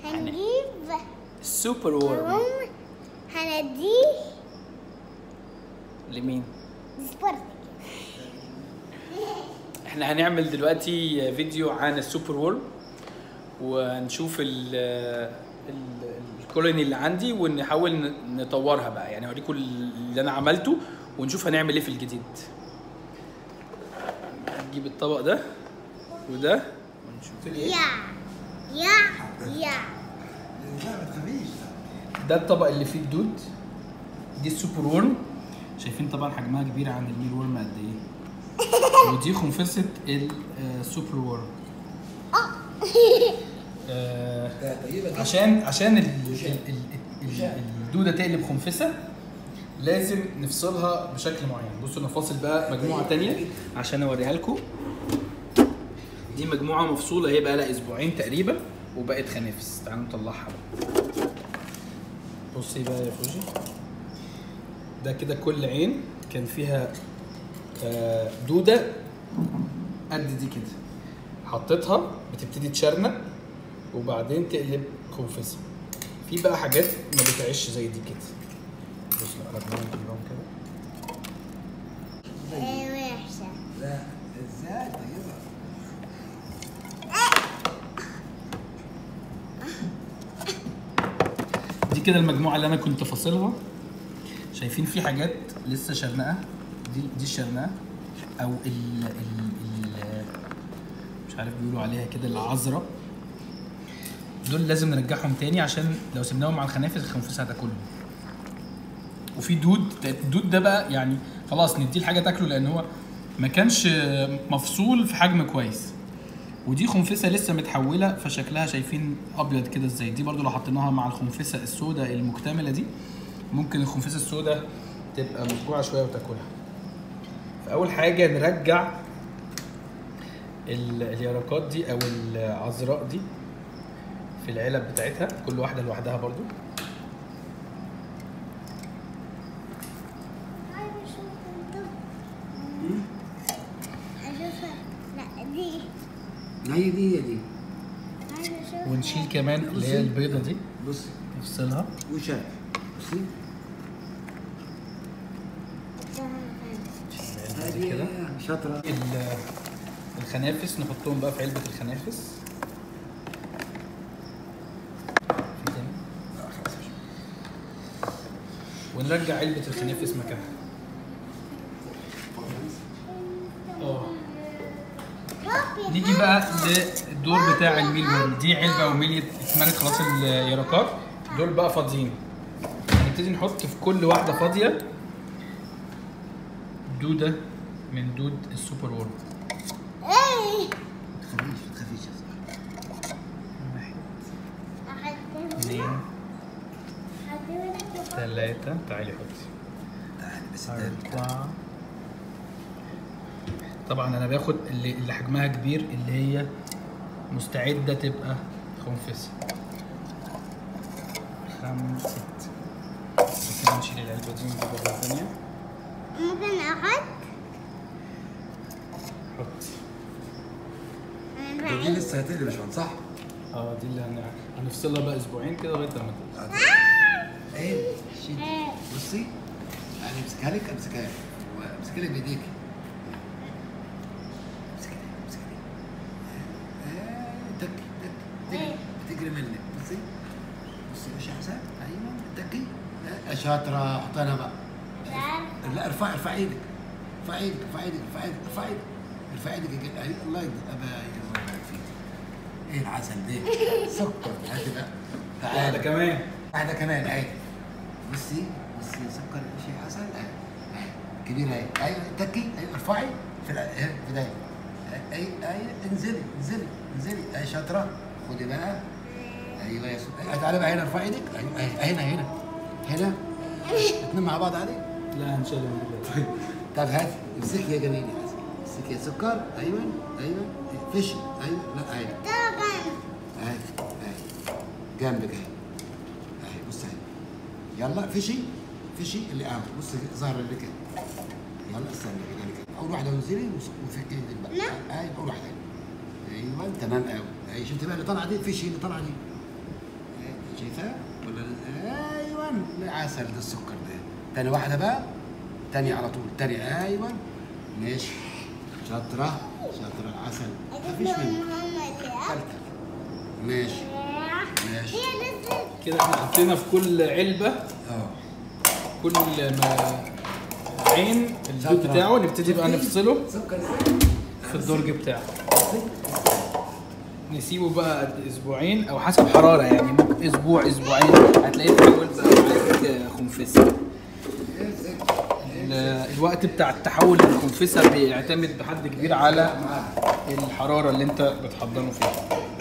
هنجيب السوبر وورم روم هنديه لمين سبورت احنا هنعمل دلوقتي فيديو عن السوبر وورم ونشوف ال ال- الكولوني اللي عندي ونحاول ن- نطورها بقى يعني اوريكم اللي انا عملته ونشوف هنعمل ايه في الجديد نجيب الطبق ده وده ونشوف يا يا يا لا ما تخافيش ده الطبق اللي فيه الدود دي السوبر وورم شايفين طبعا حجمها كبير عن الميل وورم قد ايه ودي خنفسه السوبر وورم آه، لا طيبه دي عشان عشان ال- ال- ال- ال- الدوده تقلب خنفسه لازم نفصلها بشكل معين بصوا انا فاصل بقى مجموعه تانية عشان اوريها لكم دي مجموعه مفصوله هي بقى لها اسبوعين تقريبا وبقت خنافس تعالوا نطلعها بقى بصي بقى يا فوجي ده كده كل عين كان فيها آه، دوده قد دي كده حطيتها بتبتدي تشرنق وبعدين تقلب خنفسه في بقى حاجات ما بتعيش زي دي كده بص انا كلهم كده إيه وحشة لا ازاي طيبه دي كده المجموعه اللي انا كنت فاصلها شايفين في حاجات لسه شرنقه دي دي الشرنقه او ال ال ال مش عارف بيقولوا عليها كده العذراء دول لازم نرجعهم تاني عشان لو سيبناهم مع الخنافس الخنفس هتاكلهم وفي دود الدود ده بقى يعني خلاص نديه الحاجه تاكله لان هو ما كانش مفصول في حجم كويس ودي خنفسه لسه متحوله فشكلها شايفين ابيض كده ازاي دي برضو لو حطيناها مع الخنفسه السوداء المكتمله دي ممكن الخنفسه السوداء تبقى مفجوعه شويه وتاكلها فاول حاجه نرجع ال- اليرقات دي او العذراء دي في العلب بتاعتها كل واحده لوحدها برضو عايزة أشوف الدب. أشوفها لا دي هي دي هي دي عايزة أشوفها ونشيل كمان اللي هي البيضه دي بصي نفصلها وشاف بصي بعد كده شاطره ال- الخنافس نحطهم بقى في علبة الخنافس في تاني؟ ونرجع علبة الخنافس مكانها اه بابي نيجي بقى للدور بتاع الميل ورم دي علبة ومليت اتملت خلاص اليرقات دول بقى فاضيين هنبتدي نحط في كل واحدة فاضية دودة من دود السوبر وورم ايه ما تخافيش ما تخافيش يا صاحبي واحد أحطها اثنين أحطها ثلاثة تعالي حطي تعالي بس ده أربعة طبعا أنا باخد اللي, اللي حجمها كبير اللي هي مستعدة تبقى خنفسة خمسة ستة كده نشيل العلبة دي ونجيب واحدة تانية ممكن أحط حطي أنا دي بعيد. لسه هتقلب يا باشمهندس صح؟ اه دي اللي هن... هنفصلها بقى أسبوعين كده لغاية لما تطلع ايه شيل إيه. بصي انا امسكها لك امسكها لك امسكها لك بايديك امسكها لك امسكها لك آه، تك تك تجري بتجري منك بصي بصي يا باشا حسن ايوه تكي آه، شاطره حطينا بقى لا ارفع ارفع ايدك ارفع ايدك ارفع ايدك ارفع ايدك ارفع ايدك ارفع ايدك يا جد- أيوة، الله يقدر ابا الله يبارك فيك ايه العسل ده سكر هات بقى واحدة تعالى كمان واحدة كمان اهي بصي بصي سكر شيء عسل اهي اهي كبيرة اهي ايوه تكي ايوه ارفعي في الع- اهي في دايما اي اي انزلي انزلي انزلي اهي شاطرة خدي بقى ايوه يا سكر تعالي بقى هنا ارفعي ايدك ايوه اهي هنا هنا هنا اتنين مع بعض علي لا هنشيلها من دلوقتي طب هات امسكي يا جميل يا حسن امسكي يا سكر ايوه ايوه فشي ايوه لا ايوه طبعا اهي اهي جنبك اهي اهي بص اهي يلا فشي فشي اللي قام بص ظهر اللي كده يلا استنى كده كده اول واحده انزلي وفكي ايدك بقى لا. اهي اول واحده ايوه تمام قوي اهي شفت بقى اللي طالعه دي فشي اللي طالعه دي شايفاه ولا ايوه العسل ده السكر ده تاني واحده بقى تاني على طول تاني ايوه ماشي شاطره شاطره العسل مفيش منه تالتة ماشي ماشي كده احنا حطينا في كل علبه اه كل ما عين الدود شاطرة. بتاعه نبتدي بقى نفصله سكر في الدرج بتاعه نسيبه بقى قد اسبوعين او حسب حراره يعني ممكن اسبوع اسبوعين هتلاقيه اتحول بقى معاك خنفسه ال- الوقت بتاع التحول للخنفسه بيعتمد بحد كبير على الحراره اللي انت بتحضنه فيها